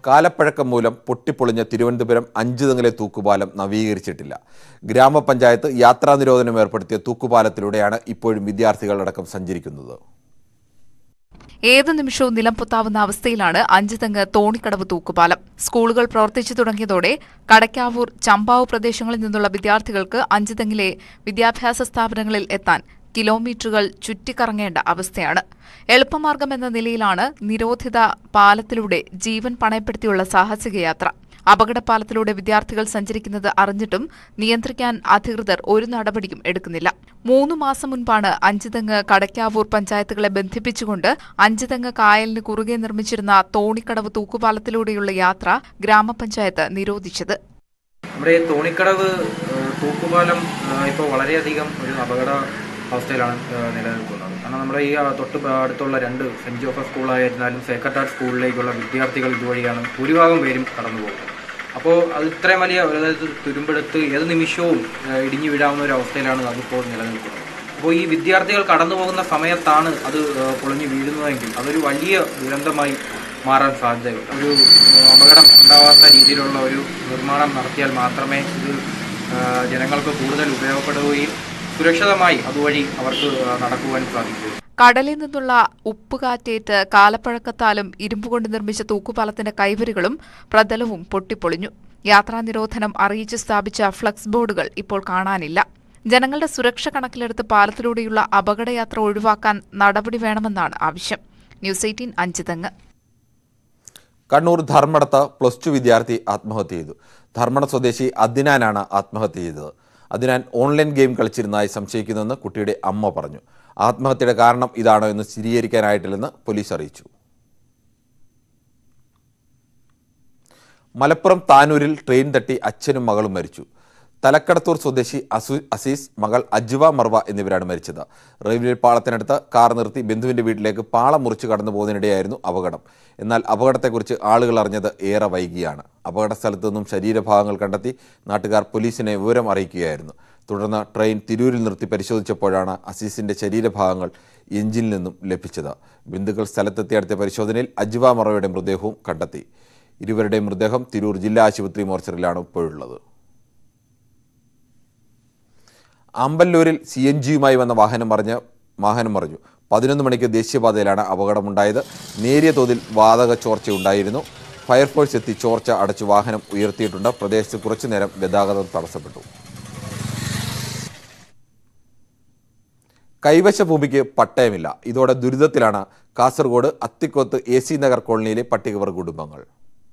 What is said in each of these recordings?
കാലപ്പഴക്കം മൂലം പൊട്ടിപ്പൊളിഞ്ഞ തിരുവനന്തപുരം അഞ്ചുതെങ്ങിലെ തൂക്കുപാലം നവീകരിച്ചിട്ടില്ല ഗ്രാമപഞ്ചായത്ത് യാത്രാ നിരോധനം ഏർപ്പെടുത്തിയ തൂക്കുപാലത്തിലൂടെയാണ് ഇപ്പോഴും വിദ്യാർത്ഥികളടക്കം സഞ്ചരിക്കുന്നത് ഏത് നിമിഷവും നിലം പൊത്താവുന്ന അവസ്ഥയിലാണ് അഞ്ചുതെങ്ങ് തോണിക്കടവ് തൂക്കുപാലം സ്കൂളുകൾ പ്രവർത്തിച്ചു തുടങ്ങിയതോടെ കടക്കാവൂർ ചമ്പാവ് പ്രദേശങ്ങളിൽ നിന്നുള്ള വിദ്യാർത്ഥികൾക്ക് അഞ്ചുതെങ്ങിലെ വിദ്യാഭ്യാസ സ്ഥാപനങ്ങളിൽ എത്താൻ കിലോമീറ്ററുകൾ ചുറ്റിക്കറങ്ങേണ്ട അവസ്ഥയാണ് എളുപ്പമാർഗം എന്ന നിലയിലാണ് നിരോധിത പാലത്തിലൂടെ ജീവൻ പണയപ്പെടുത്തിയുള്ള സാഹസിക യാത്ര അപകടപാലത്തിലൂടെ വിദ്യാർത്ഥികൾ സഞ്ചരിക്കുന്നത് അറിഞ്ഞിട്ടും നിയന്ത്രിക്കാൻ അധികൃതർ ഒരു നടപടിയും എടുക്കുന്നില്ല മൂന്ന് മാസം മുൻപാണ് അഞ്ചുതെങ്ങ് കടക്കാവൂർ പഞ്ചായത്തുകളെ ബന്ധിപ്പിച്ചുകൊണ്ട് അഞ്ചുതെങ്ങ് കായലിന് കുറുകെ നിർമ്മിച്ചിരുന്ന തോണിക്കടവ് തൂക്കുപാലത്തിലൂടെയുള്ള യാത്ര ഗ്രാമപഞ്ചായത്ത് നിരോധിച്ചത് നമ്മുടെ ഈ തോണിക്കടവ് ഏഹ്, തൂക്കുപാലം ഏഹ്, ഇപ്പോൾ വളരെയധികം ഒരു അപകട അവസ്ഥയിലാണ് ഏഹ്, നിലനിൽക്കുന്നത് കാരണം നമ്മുടെ ഈ ആ, തൊട്ട് പ- അടുത്തുള്ള രണ്ട് സെൻറ്റ് ജോസഫ് സ്കൂളായിരുന്നാലും സേക്രട്ട് ഹാർട്ട് സ്കൂളിലേക്കുള്ള വിദ്യാർത്ഥികൾ ഇതുവഴിയാണ് ഭൂരിഭാഗം പേരും കടന്നു പോകുന്നത് അപ്പോൾ അത് ഇത്രയും വലിയ അതായത് തുരുമ്പെടുത്ത് ഏത് നിമിഷവും ഏഹ്, ഇടിഞ്ഞു വീഴാവുന്ന ഒരു അവസ്ഥയിലാണ് അതിപ്പോൾ നിലനിൽക്കുന്നത് അപ്പോൾ ഈ വിദ്യാർത്ഥികൾ കടന്നു പോകുന്ന സമയത്താണ് അത് ഏഹ്, പൊളിഞ്ഞു വീഴുന്നതെങ്കിൽ അതൊരു വലിയ ദുരന്തമായി മാറാൻ സാധ്യതയുണ്ട് ഒരു ഏഹ്, അപകടം ഉണ്ടാവാത്ത രീതിയിലുള്ള ഒരു നിർമ്മാണം നടത്തിയാൽ മാത്രമേ ഇത് ഏഹ്, ജനങ്ങൾക്ക് കൂടുതൽ ഉപയോഗപ്പെടുകയും സുരക്ഷിതമായി അതുവഴി അവർക്ക് ഏഹ്, നടക്കുവാൻ സാധിക്കുകയും കടലിൽ നിന്നുള്ള ഉപ്പുകാറ്റേറ്റ് കാലപ്പഴക്കത്താലും ഇരുമ്പുകൊണ്ട് നിർമ്മിച്ച തൂക്കുപാലത്തിന്റെ കൈവരികളും പ്രതലവും പൊട്ടിപ്പൊളിഞ്ഞു യാത്രാ നിരോധനം അറിയിച്ച് സ്ഥാപിച്ച ഫ്ലക്സ് ബോർഡുകൾ ഇപ്പോൾ കാണാനില്ല ജനങ്ങളുടെ സുരക്ഷ കണക്കിലെടുത്ത് പാലത്തിലൂടെയുള്ള അപകടയാത്ര ഒഴിവാക്കാൻ നടപടി വേണമെന്നാണ് ആവശ്യം ന്യൂസ് എയ്റ്റീൻ അഞ്ചുതെങ്ങ് കണ്ണൂർ ധർമ്മടത്ത് പ്ലസ് ടു വിദ്യാർത്ഥി ആത്മഹത്യ ചെയ്തു ധർമ്മട സ്വദേശി അദ്നാനാണ് ആത്മഹത്യ ചെയ്തത് അദ്നാൻ ഓൺലൈൻ ഗെയിം കളിച്ചിരുന്നതായി സംശയിക്കുന്നുവെന്ന് കുട്ടിയുടെ അമ്മ പറഞ്ഞു ആത്മഹത്യയുടെ കാരണം ഇതാണോ എന്ന് സ്ഥിരീകരിക്കാനായിട്ടില്ലെന്ന് പോലീസ് അറിയിച്ചു മലപ്പുറം താനൂരിൽ ട്രെയിൻ തട്ടി അച്ഛനും മകളും മരിച്ചു തലക്കടത്തൂർ സ്വദേശി അസു അസീസ് മകൾ അജ്വ മർവ എന്നിവരാണ് മരിച്ചത് റെയിൽവേ പാളത്തിനടുത്ത് കാർ നിർത്തി ബന്ധുവിന്റെ വീട്ടിലേക്ക് പാളം മുറിച്ച് കടന്നു പോകുന്നതിനിടെയായിരുന്നു അപകടം എന്നാൽ അപകടത്തെക്കുറിച്ച് ആളുകൾ അറിഞ്ഞത് ഏറെ വൈകിയാണ് അപകട സ്ഥലത്തു നിന്നും ശരീരഭാഗങ്ങൾ കണ്ടെത്തി നാട്ടുകാർ പോലീസിനെ വിവരം അറിയിക്കുകയായിരുന്നു തുടർന്ന് ട്രെയിൻ തിരൂരിൽ നിർത്തി പരിശോധിച്ചപ്പോഴാണ് അസീസിന്റെ ശരീരഭാഗങ്ങൾ എഞ്ചിനിൽ നിന്നും ലഭിച്ചത് ബന്ധുക്കൾ സ്ഥലത്തെത്തി നടത്തിയ പരിശോധനയിൽ അജ്വ മറവയുടെ മൃതദേഹവും കണ്ടെത്തി ഇരുവരുടെയും മൃതദേഹം തിരൂർ ജില്ലാ ആശുപത്രി മോർച്ചറിലാണ് ഇപ്പോഴുള്ളത് ആമ്പല്ലൂരിൽ സി എൻ ജിയുമായി വന്ന വാഹനം മറിഞ്ഞ് വാഹനം മറിഞ്ഞു പതിനൊന്ന് മണിക്ക് ദേശീയപാതയിലാണ് അപകടമുണ്ടായത് നേരിയ തോതിൽ വാതക ചോർച്ചയുണ്ടായിരുന്നു ഫയർഫോഴ്സ് എത്തി ചോർച്ച അടച്ചു വാഹനം ഉയർത്തിയിട്ടുണ്ട് പ്രദേശത്ത് കുറച്ചുനേരം ഗതാഗതം തടസ്സപ്പെട്ടു കൈവശ ഭൂമിക്ക് പട്ടയമില്ല ഇതോടെ ദുരിതത്തിലാണ് കാസർഗോഡ് അത്തിക്കോത്ത് എ സി നഗർ കോളനിയിലെ പട്ടികവർഗ കുടുംബങ്ങൾ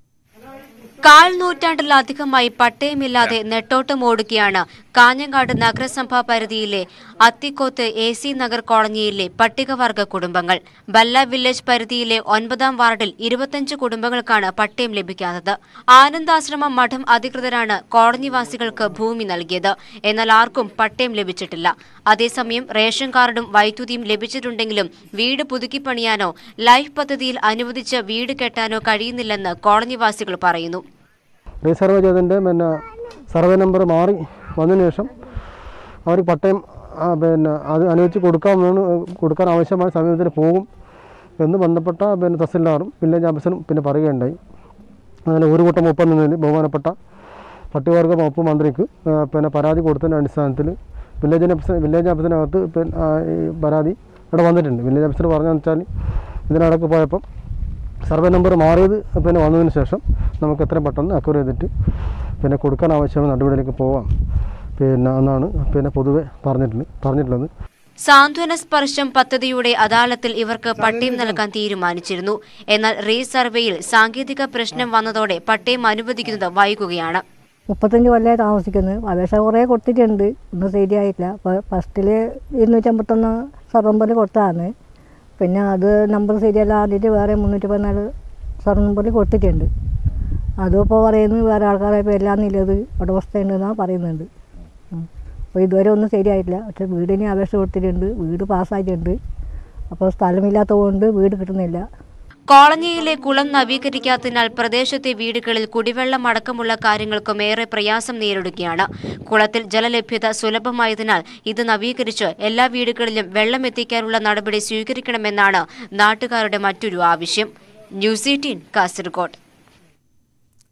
കാൽ നൂറ്റാണ്ടിലധികമായി പട്ടയമില്ലാതെ നെട്ടോട്ടം ഓടുകയാണ് കാഞ്ഞങ്ങാട് നഗരസഭാ പരിധിയിലെ അത്തിക്കോത്ത് എ സി നഗർ കോളനിയിലെ പട്ടികവർഗ കുടുംബങ്ങൾ ബല്ല വില്ലേജ് പരിധിയിലെ ഒൻപതാം വാർഡിൽ ഇരുപത്തഞ്ച് കുടുംബങ്ങൾക്കാണ് പട്ടയം ലഭിക്കാത്തത് ആനന്ദാശ്രമം മഠം അധികൃതരാണ് കോളനിവാസികൾക്ക് ഭൂമി നൽകിയത് എന്നാൽ ആർക്കും പട്ടയം ലഭിച്ചിട്ടില്ല അതേസമയം റേഷൻ കാർഡും വൈദ്യുതിയും ലഭിച്ചിട്ടുണ്ടെങ്കിലും വീട് പുതുക്കിപ്പണിയാനോ ലൈഫ് പദ്ധതിയിൽ അനുവദിച്ച വീട് കെട്ടാനോ കഴിയുന്നില്ലെന്ന് കോളനിവാസികൾ പറയുന്നു റീസർവ് ചെയ്തതിൻ്റെ പിന്നെ സർവേ നമ്പർ മാറി വന്നതിന് ശേഷം അവർ പട്ടയം ആ, പിന്നെ അത് അനുവദിച്ച് കൊടുക്കാമെന്ന് കൊടുക്കാൻ ആവശ്യമായ സമയത്തിന് പോകും എന്ന് ബന്ധപ്പെട്ട പിന്നെ തഹസിൽദാറും വില്ലേജ് ഓഫീസറും പിന്നെ പറയുകയുണ്ടായി അങ്ങനെ ഒരു കൂട്ടം ഒപ്പം നിന്നതിൽ ബഹുമാനപ്പെട്ട പട്ടികവർഗ വകുപ്പ് മന്ത്രിക്ക് ആ, പിന്നെ പരാതി കൊടുത്തതിൻ്റെ അടിസ്ഥാനത്തിൽ വില്ലേജ് ഓഫീസർ വില്ലേജ് ഓഫീസിനകത്ത് പിന്നെ ആ, ഈ പരാതി ഇവിടെ വന്നിട്ടുണ്ട് വില്ലേജ് ഓഫീസർ പറഞ്ഞതെന്ന് വെച്ചാൽ ഇതിനടക്ക് പോയപ്പം സർവേ നമ്പർ മാറിയത് പിന്നെ വന്നതിന് ശേഷം നമുക്ക് എത്രയും പെട്ടെന്ന് അക്വർ ചെയ്തിട്ട് പിന്നെ കൊടുക്കാൻ ആവശ്യമായ നടപടിയിലേക്ക് പോവാം പിന്നെ എന്നാണ് പിന്നെ പൊതുവെ പറഞ്ഞിട്ടുണ്ട് പറഞ്ഞിട്ടുള്ളത് സാന്ത്വന സ്പർശം പദ്ധതിയുടെ അദാലത്തിൽ ഇവർക്ക് പട്ടയം നൽകാൻ തീരുമാനിച്ചിരുന്നു എന്നാൽ റീസർവേയിൽ സാങ്കേതിക പ്രശ്നം വന്നതോടെ പട്ടയം അനുവദിക്കുന്നത് വൈകുകയാണ് മുപ്പത്തഞ്ച് കൊല്ലമായി താമസിക്കുന്നത് അപേക്ഷ കുറേ കൊടുത്തിട്ടുണ്ട് ഒന്നും ശരിയായില്ല അപ്പോൾ ഫസ്റ്റിൽ ഇരുന്നൂറ്റമ്പത്തൊന്ന് സർവമ്പല് കൊടുത്തതാണ് പിന്നെ അത് നമ്പർ ശരിയല്ല ആദ്യമായിട്ട് വേറെ മുന്നൂറ്റി പതിനാല് സർവമ്പല് കൊടുത്തിട്ടുണ്ട് അതും ഇപ്പോൾ പറയുന്നത് വേറെ ആൾക്കാരെ പേരിലാന്നില്ലത് ഉടമസ്ഥയുണ്ടെന്നാണ് പറയുന്നുണ്ട് ഉം. അപ്പോൾ ഇതുവരെ ഒന്നും ശരിയായിട്ടില്ല പക്ഷേ വീടിന് അപേക്ഷ കൊടുത്തിട്ടുണ്ട് വീട് പാസ്സായിട്ടുണ്ട് അപ്പോൾ സ്ഥലമില്ലാത്തതുകൊണ്ട് വീട് കിട്ടുന്നില്ല കോളനിയിലെ കുളം നവീകരിക്കാത്തതിനാൽ പ്രദേശത്തെ വീടുകളിൽ കുടിവെള്ളം അടക്കമുള്ള കാര്യങ്ങൾക്കും ഏറെ പ്രയാസം നേരിടുകയാണ് കുളത്തിൽ ജലലഭ്യത സുലഭമായതിനാൽ ഇത് നവീകരിച്ച് എല്ലാ വീടുകളിലും വെള്ളം എത്തിക്കാനുള്ള നടപടി സ്വീകരിക്കണമെന്നാണ് നാട്ടുകാരുടെ മറ്റൊരു ആവശ്യം ന്യൂസ് എയ്റ്റീൻ കാസർഗോഡ്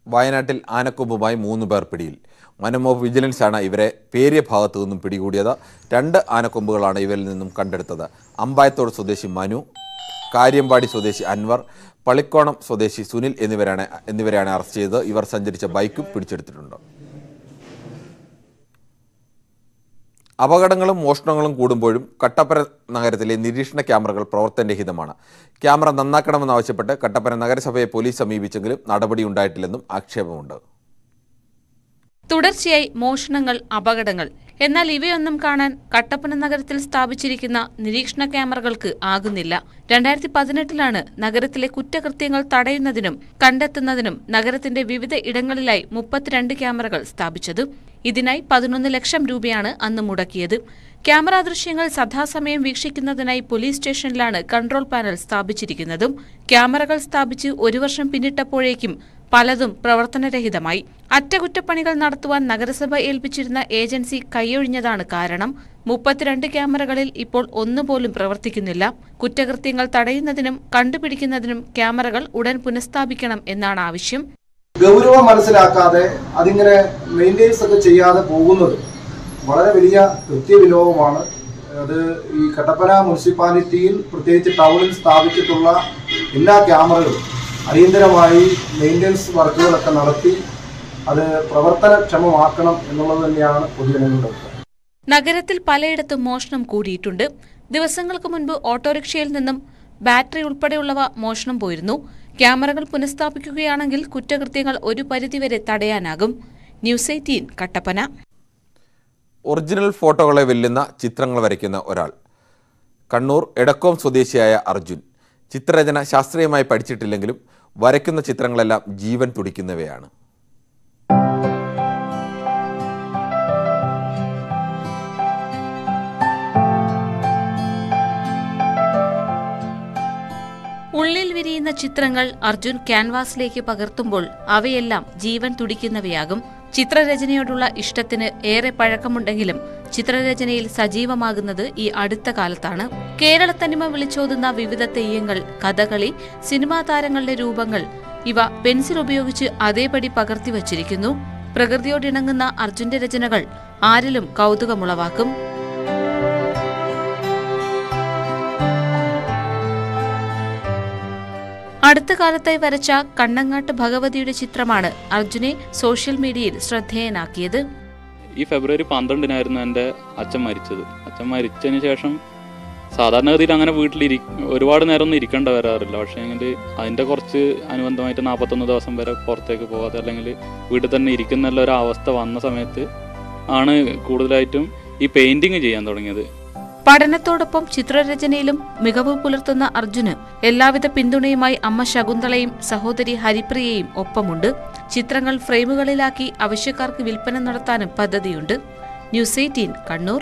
വയനാട്ടിൽ ആനക്കൊമ്പുമായി മൂന്ന് പേർ പിടിയിൽ വനം ഓഫ് വിജിലൻസ് ആണ് ഇവരെ പേരിയ ഭാഗത്തു നിന്നും പിടികൂടിയത് രണ്ട് ആനക്കൊമ്പുകളാണ് ഇവരിൽ നിന്നും കണ്ടെടുത്തത് അമ്പായത്തോട് സ്വദേശി മനു കാര്യമ്പാടി സ്വദേശി അൻവർ പള്ളിക്കോണം സ്വദേശി സുനിൽ എന്നിവരാണ് എന്നിവരെയാണ് അറസ്റ്റ് ചെയ്തത് ഇവർ സഞ്ചരിച്ച ബൈക്കും പിടിച്ചെടുത്തിട്ടുണ്ട് അപകടങ്ങളും മോഷണങ്ങളും കൂടുമ്പോഴും കട്ടപ്പന നഗരത്തിലെ നിരീക്ഷണ ക്യാമറകൾ പ്രവർത്തനരഹിതമാണ് ക്യാമറ നന്നാക്കണമെന്നാവശ്യപ്പെട്ട് കട്ടപ്പന നഗരസഭയെ പോലീസ് സമീപിച്ചെങ്കിലും നടപടിയുണ്ടായിട്ടില്ലെന്നും ആക്ഷേപമുണ്ട് തുടർച്ചയായി മോഷണങ്ങൾ അപകടങ്ങൾ എന്നാൽ ഇവയൊന്നും കാണാൻ കട്ടപ്പന നഗരത്തിൽ സ്ഥാപിച്ചിരിക്കുന്ന നിരീക്ഷണ ക്യാമറകൾക്ക് ആകുന്നില്ല രണ്ടായിരത്തി പതിനെട്ടിലാണ് നഗരത്തിലെ കുറ്റകൃത്യങ്ങൾ തടയുന്നതിനും കണ്ടെത്തുന്നതിനും നഗരത്തിന്റെ വിവിധ ഇടങ്ങളിലായി മുപ്പത്തിരണ്ട് ക്യാമറകൾ സ്ഥാപിച്ചത് ഇതിനായി പതിനൊന്ന് ലക്ഷം രൂപയാണ് അന്ന് മുടക്കിയത് ക്യാമറ ദൃശ്യങ്ങൾ സദാസമയം വീക്ഷിക്കുന്നതിനായി പോലീസ് സ്റ്റേഷനിലാണ് കൺട്രോൾ പാനൽ സ്ഥാപിച്ചിരിക്കുന്നതും ക്യാമറകൾ സ്ഥാപിച്ച് ഒരു വർഷം പിന്നിട്ടപ്പോഴേക്കും പലതും പ്രവർത്തനരഹിതമായി അറ്റകുറ്റപ്പണികൾ നടത്തുവാൻ നഗരസഭ ഏൽപ്പിച്ചിരുന്ന ഏജൻസി കൈയൊഴിഞ്ഞതാണ് കാരണം മുപ്പത്തിരണ്ട് ക്യാമറകളിൽ ഇപ്പോൾ ഒന്നുപോലും പ്രവർത്തിക്കുന്നില്ല കുറ്റകൃത്യങ്ങൾ തടയുന്നതിനും കണ്ടുപിടിക്കുന്നതിനും ക്യാമറകൾ ഉടൻ പുനഃസ്ഥാപിക്കണം എന്നാണ് ആവശ്യം ഗൗരവം മനസ്സിലാക്കാതെ അതിങ്ങനെ മെയിൻറ്റെയിൻസ് ഒക്കെ ചെയ്യാതെ പോകുന്നത് വളരെ വലിയ കൃത്യവിലോപമാണ് അത് ഈ കട്ടപ്പന മുനിസിപ്പാലിറ്റിയിൽ പ്രത്യേകിച്ച് ടൗണിൽ സ്ഥാപിച്ചിട്ടുള്ള എല്ലാ ക്യാമറകളും അടിയന്തരമായി മെയിൻ്റെനൻസ് വർക്കുകളൊക്കെ നടത്തി അത് പ്രവർത്തനക്ഷമമാക്കണം എന്നുള്ളത് തന്നെയാണ് പൊതുജനങ്ങളുടെ അഭിപ്രായം നഗരത്തിൽ പലയിടത്തും മോഷണം കൂടിയിട്ടുണ്ട് ദിവസങ്ങൾക്ക് മുൻപ് ഓട്ടോറിക്ഷയിൽ നിന്നും ബാറ്ററി ഉൾപ്പെടെയുള്ളവ മോഷണം പോയിരുന്നു ക്യാമറകൾ പുനഃസ്ഥാപിക്കുകയാണെങ്കിൽ കുറ്റകൃത്യങ്ങൾ ഒരു പരിധിവരെ തടയാനാകും ന്യൂസ് എയ്റ്റീൻ കട്ടപ്പന ഒറിജിനൽ ഫോട്ടോകളെ വെല്ലുന്ന ചിത്രങ്ങൾ വരയ്ക്കുന്ന ഒരാൾ കണ്ണൂർ എടക്കോം സ്വദേശിയായ അർജുൻ ചിത്രരചന ശാസ്ത്രീയമായി പഠിച്ചിട്ടില്ലെങ്കിലും വരയ്ക്കുന്ന ചിത്രങ്ങളെല്ലാം ജീവൻ തുടിക്കുന്നവയാണ് ഉള്ളിൽ വിരിയുന്ന ചിത്രങ്ങൾ അർജുൻ ക്യാൻവാസിലേക്ക് പകർത്തുമ്പോൾ അവയെല്ലാം ജീവൻ തുടിക്കുന്നവയാകും ചിത്രരചനയോടുള്ള ഇഷ്ടത്തിന് ഏറെ പഴക്കമുണ്ടെങ്കിലും ചിത്രരചനയിൽ സജീവമാകുന്നത് ഈ അടുത്ത കാലത്താണ് കേരളത്തനിമ വിളിച്ചോതുന്ന വിവിധ തെയ്യങ്ങൾ കഥകളി സിനിമാ താരങ്ങളുടെ രൂപങ്ങൾ ഇവ പെൻസിൽ ഉപയോഗിച്ച് അതേപടി പകർത്തി വച്ചിരിക്കുന്നു പ്രകൃതിയോടിണങ്ങുന്ന അർജുന്റെ രചനകൾ ആരിലും കൗതുകമുളവാക്കും അടുത്ത കാലത്തായി വരച്ച കണ്ണങ്ങാട്ട് ഭഗവതിയുടെ ചിത്രമാണ് അർജുനെ സോഷ്യൽ മീഡിയയിൽ ശ്രദ്ധേയനാക്കിയത് ഈ ഫെബ്രുവരി പന്ത്രണ്ടിനായിരുന്നു എൻ്റെ അച്ഛൻ മരിച്ചത് അച്ഛൻ മരിച്ചതിന് ശേഷം സാധാരണഗതിയിൽ അങ്ങനെ വീട്ടിലിരി ഒരുപാട് നേരം ഒന്നും ഇരിക്കേണ്ട വരാറില്ല പക്ഷേ എങ്കിൽ അതിൻ്റെ കുറച്ച് അനുബന്ധമായിട്ട് നാൽപ്പത്തൊന്ന് ദിവസം വരെ പുറത്തേക്ക് പോകാതെ അല്ലെങ്കിൽ വീട്ടിൽ തന്നെ ഇരിക്കുന്ന ഒരു അവസ്ഥ വന്ന സമയത്ത് ആണ് കൂടുതലായിട്ടും ഈ പെയിൻറ്റിങ് ചെയ്യാൻ തുടങ്ങിയത് പഠനത്തോടൊപ്പം ചിത്രരചനയിലും മികവ് പുലർത്തുന്ന അർജുന് എല്ലാവിധ പിന്തുണയുമായി അമ്മ ശകുന്തളയും സഹോദരി ഹരിപ്രിയയും ഒപ്പമുണ്ട് ചിത്രങ്ങൾ ഫ്രെയിമുകളിലാക്കി ആവശ്യക്കാർക്ക് വിൽപ്പന നടത്താനും പദ്ധതിയുണ്ട് ന്യൂസ് എയ്റ്റീൻ കണ്ണൂർ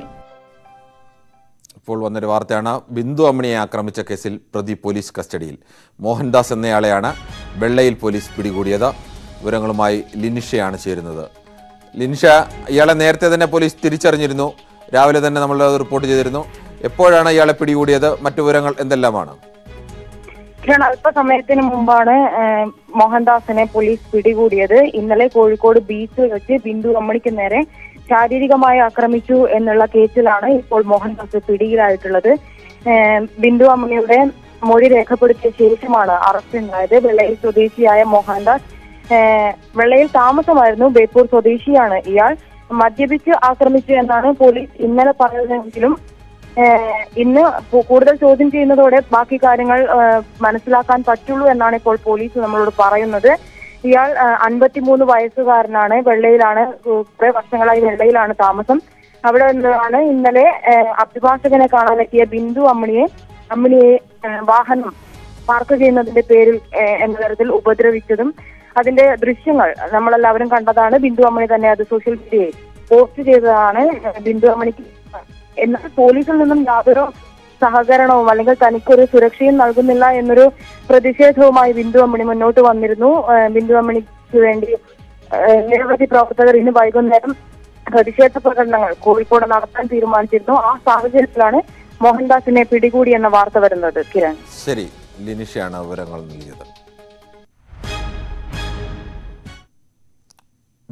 ഇപ്പോൾ വന്നൊരു വാർത്തയാണ് ബിന്ദു അമ്മിണിയെ ആക്രമിച്ച കേസിൽ പ്രതി പോലീസ് കസ്റ്റഡിയിൽ മോഹൻദാസ് എന്നയാളെയാണ് വെള്ളയിൽ പോലീസ് പിടികൂടിയത് വിവരങ്ങളുമായി ലിനിഷയാണ് ചേരുന്നത് ലിനിഷ ഇയാളെ നേരത്തെ തന്നെ പോലീസ് തിരിച്ചറിഞ്ഞിരുന്നു രാവിലെ തന്നെ നമ്മൾ അത് റിപ്പോർട്ട് ചെയ്തിരുന്നു എപ്പോഴാണ് ഇയാളെ പിടികൂടിയത് മറ്റു വിവരങ്ങൾ എന്തെല്ലാമാണ് കിരൺ അല്പസമയത്തിന് മുമ്പാണ് ഏഹ്, മോഹൻദാസിനെ പോലീസ് പിടികൂടിയത് ഇന്നലെ കോഴിക്കോട് ബീച്ചിൽ വെച്ച് ബിന്ദു അമ്മണിക്ക് നേരെ ശാരീരികമായി ആക്രമിച്ചു എന്നുള്ള കേസിലാണ് ഇപ്പോൾ മോഹൻദാസ് പിടിയിലായിട്ടുള്ളത് ഏഹ്, ബിന്ദു അമ്മണിയുടെ മൊഴി രേഖപ്പെടുത്തിയ ശേഷമാണ് അറസ്റ്റ് ഉണ്ടായത് വെള്ളയിൽ സ്വദേശിയായ മോഹൻദാസ് ഏഹ്, വെള്ളയിൽ താമസമായിരുന്നു ബേപ്പൂർ സ്വദേശിയാണ് ഇയാൾ മദ്യപിച്ച് ആക്രമിച്ചു എന്നാണ് പോലീസ് ഇന്നലെ പറഞ്ഞതെങ്കിലും ഏഹ് ഇന്ന് പു- കൂടുതൽ ചോദ്യം ചെയ്യുന്നതോടെ ബാക്കി കാര്യങ്ങൾ ഏഹ് മനസ്സിലാക്കാൻ പറ്റുള്ളൂ എന്നാണ് ഇപ്പോൾ പോലീസ് നമ്മളോട് പറയുന്നത് ഇയാൾ ഏഹ് അൻപത്തിമൂന്ന് വയസ്സുകാരനാണ് വെള്ളയിലാണ് ഏഹ് കുറെ വർഷങ്ങളായി വെള്ളയിലാണ് താമസം അവിടെ നിന്നാണ് ഇന്നലെ ഏഹ് അഭിഭാഷകനെ കാണാനെത്തിയ ബിന്ദു അമ്മിണിയെ അമ്മിണിയെ ഏഹ് വാഹനം പാർക്ക് ചെയ്യുന്നതിന്റെ പേരിൽ ഏഹ് എന്ന തരത്തിൽ ഉപദ്രവിച്ചതും അതിന്റെ ദൃശ്യങ്ങൾ നമ്മളെല്ലാവരും കണ്ടതാണ് ബിന്ദു അമ്മണി തന്നെ അത് സോഷ്യൽ മീഡിയയിൽ പോസ്റ്റ് ചെയ്തതാണ് ഏഹ് ബിന്ദു അമ്മണിക്ക് എന്നാൽ പോലീസിൽ നിന്നും യാതൊരു സഹകരണവും അല്ലെങ്കിൽ തനിക്കൊരു സുരക്ഷയും നൽകുന്നില്ല എന്നൊരു പ്രതിഷേധവുമായി ബിന്ദു അമ്മണി മുന്നോട്ട് വന്നിരുന്നു ഏഹ് ബിന്ദു അമ്മണിക്ക് വേണ്ടി ഏഹ് നിരവധി പ്രവർത്തകർ ഇന്ന് വൈകുന്നേരം പ്രതിഷേധ പ്രകടനങ്ങൾ കോഴിക്കോട് നടത്താൻ തീരുമാനിച്ചിരുന്നു ആ സാഹചര്യത്തിലാണ് മോഹൻദാസിനെ പിടികൂടി എന്ന വാർത്ത വരുന്നത് കിരൺ ശരി ലിനിഷയാണ് വിവരങ്ങൾ നൽകിയത്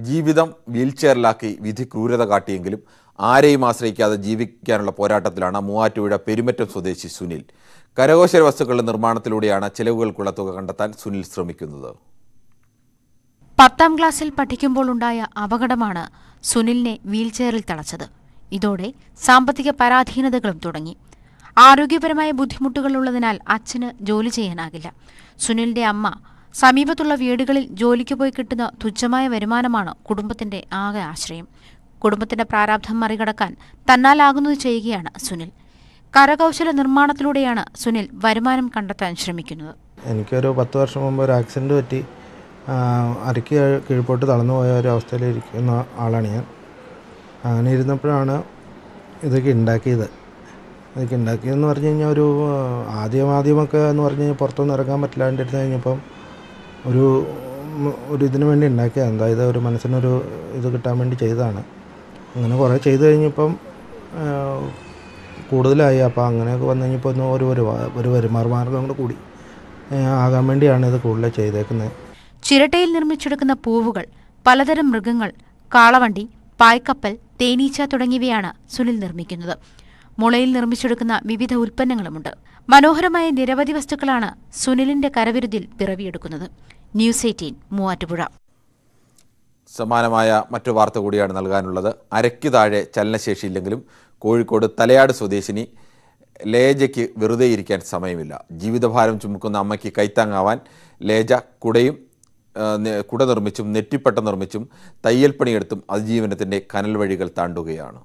ജീവിതം വീൽചെയറിലാക്കി വിധി ക്രൂരത കാട്ടിയെങ്കിലും ആരെയും ആശ്രയിക്കാതെ ജീവിക്കാനുള്ള പോരാട്ടത്തിലാണ് മൂവാറ്റുപുഴ പെരുമറ്റം സ്വദേശി സുനിൽ കരകൗശല വസ്തുക്കളുടെ നിർമ്മാണത്തിലൂടെയാണ് ചെലവുകൾക്കുള്ള തുക കണ്ടെത്താൻ സുനിൽ ശ്രമിക്കുന്നത് പത്താം ക്ലാസ്സിൽ പഠിക്കുമ്പോൾ ഉണ്ടായ അപകടമാണ് സുനിലിനെ വീൽചെയറിൽ തളച്ചത് ഇതോടെ സാമ്പത്തിക പരാധീനതകളും തുടങ്ങി ആരോഗ്യപരമായ ബുദ്ധിമുട്ടുകൾ ഉള്ളതിനാൽ അച്ഛന് ജോലി ചെയ്യാനാകില്ല സുനിലിന്റെ അമ്മ സമീപത്തുള്ള വീടുകളിൽ ജോലിക്ക് പോയി കിട്ടുന്ന തുച്ഛമായ വരുമാനമാണ് കുടുംബത്തിന്റെ ആകെ ആശ്രയം കുടുംബത്തിന്റെ പ്രാരാബ്ധം മറികടക്കാൻ തന്നാലാകുന്നത് ചെയ്യുകയാണ് സുനിൽ കരകൗശല നിർമ്മാണത്തിലൂടെയാണ് സുനിൽ വരുമാനം കണ്ടെത്താൻ ശ്രമിക്കുന്നത് എനിക്കൊരു പത്ത് വർഷം മുമ്പ് ഒരു ആക്സിഡൻറ്റ് പറ്റി ആ, അരയ്ക്ക് കീഴ്പോട്ട് തളർന്നു പോയ ഒരു അവസ്ഥയിൽ ഇരിക്കുന്ന ആളാണ് ഞാൻ അങ്ങനെ ഇരുന്നപ്പോഴാണ് ഇതൊക്കെ ഉണ്ടാക്കിയത് ഇതൊക്കെ ഉണ്ടാക്കിയതെന്ന് പറഞ്ഞു കഴിഞ്ഞാൽ ഒരു ആ, ആദ്യം ആദ്യമൊക്കെ എന്ന് പറഞ്ഞു കഴിഞ്ഞാൽ പുറത്തൊന്നും ഇറങ്ങാൻ പറ്റില്ലാണ്ടിരുന്ന് കഴിഞ്ഞപ്പം ഒരു ഉം, ഒരു ഇതിനു വേണ്ടി ഉണ്ടാക്കിയതാണ് അതായത് ഒരു മനസ്സിനൊരു ഇത് കിട്ടാൻ വേണ്ടി ചെയ്തതാണ് അങ്ങനെ കുറേ ചെയ്ത് കഴിഞ്ഞപ്പം ആ, കൂടുതലായി അപ്പോൾ അങ്ങനെയൊക്കെ വന്നു കഴിഞ്ഞപ്പോൾ ഒന്ന് ഒരു ഒരു ഒരു വരുമാനമാർഗ്ഗം കൂടെ കൂടി ആ, ആകാൻ വേണ്ടിയാണ് ഇത് കൂടുതൽ ചെയ്തേക്കുന്നത് ചിരട്ടയിൽ നിർമ്മിച്ചെടുക്കുന്ന പൂവുകൾ പലതരം മൃഗങ്ങൾ കാളവണ്ടി പായ്ക്കപ്പൽ തേനീച്ച തുടങ്ങിയവയാണ് സുനിൽ നിർമ്മിക്കുന്നത് മുളയിൽ നിർമ്മിച്ചെടുക്കുന്ന വിവിധ ഉൽപ്പന്നങ്ങളുമുണ്ട് മനോഹരമായ നിരവധി വസ്തുക്കളാണ് സുനിലിന്റെ കരവിരുതിൽ പിറവിയെടുക്കുന്നത് ന്യൂസ് എയ്റ്റീൻ മൂവാറ്റുപുഴ സമാനമായ മറ്റു വാർത്ത കൂടിയാണ് നൽകാനുള്ളത് അരയ്ക്ക് താഴെ ചലനശേഷിയില്ലെങ്കിലും കോഴിക്കോട് തലയാട് സ്വദേശിനി ലേജയ്ക്ക് വെറുതെ ഇരിക്കാൻ സമയമില്ല ജീവിതഭാരം ചുമക്കുന്ന അമ്മയ്ക്ക് കൈത്താങ്ങാവാൻ ലേജ കുടയും ആ, നെ- കുട നിർമ്മിച്ചും നെറ്റിപ്പട്ട നിർമ്മിച്ചും തയ്യൽ പണിയെടുത്തും അതിജീവനത്തിൻ്റെ കനൽ വഴികൾ താണ്ടുകയാണ്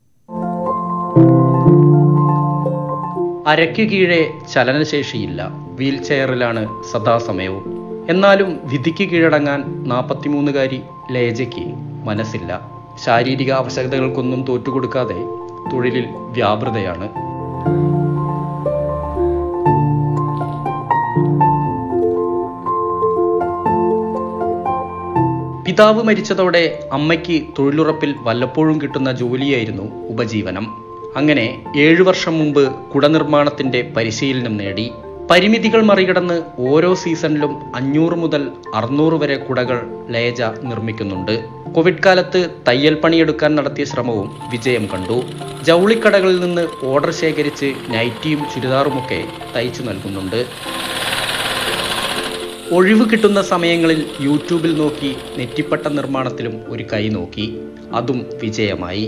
അരയ്ക്ക് കീഴെ ചലനശേഷിയില്ല വീൽ ചെയറിലാണ് സദാസമയവും എന്നാലും വിധിക്ക് കീഴടങ്ങാൻ നാൽപ്പത്തിമൂന്നുകാരി ലേജയ്ക്ക് മനസ്സില്ല ശാരീരിക ആവശ്യകതകൾക്കൊന്നും തോറ്റുകൊടുക്കാതെ തൊഴിലിൽ വ്യാപൃതയാണ് പിതാവ് മരിച്ചതോടെ അമ്മയ്ക്ക് തൊഴിലുറപ്പിൽ വല്ലപ്പോഴും കിട്ടുന്ന ജോലിയായിരുന്നു ഉപജീവനം അങ്ങനെ ഏഴു വർഷം മുമ്പ് കുടനിർമ്മാണത്തിന്റെ പരിശീലനം നേടി പരിമിതികൾ മറികടന്ന് ഓരോ സീസണിലും അഞ്ഞൂറ് മുതൽ അറുന്നൂറ് വരെ കുടകൾ ലേജ നിർമ്മിക്കുന്നുണ്ട് കോവിഡ് കാലത്ത് തയ്യൽ പണിയെടുക്കാൻ നടത്തിയ ശ്രമവും വിജയം കണ്ടു ജൗളിക്കടകളിൽ നിന്ന് ഓർഡർ ശേഖരിച്ച് നൈറ്റിയും ചുരിദാറുമൊക്കെ തയ്ച്ചു നൽകുന്നുണ്ട് ഒഴിവ് കിട്ടുന്ന സമയങ്ങളിൽ യൂട്യൂബിൽ നോക്കി നെറ്റിപ്പട്ട നിർമ്മാണത്തിലും ഒരു കൈ നോക്കി അതും വിജയമായി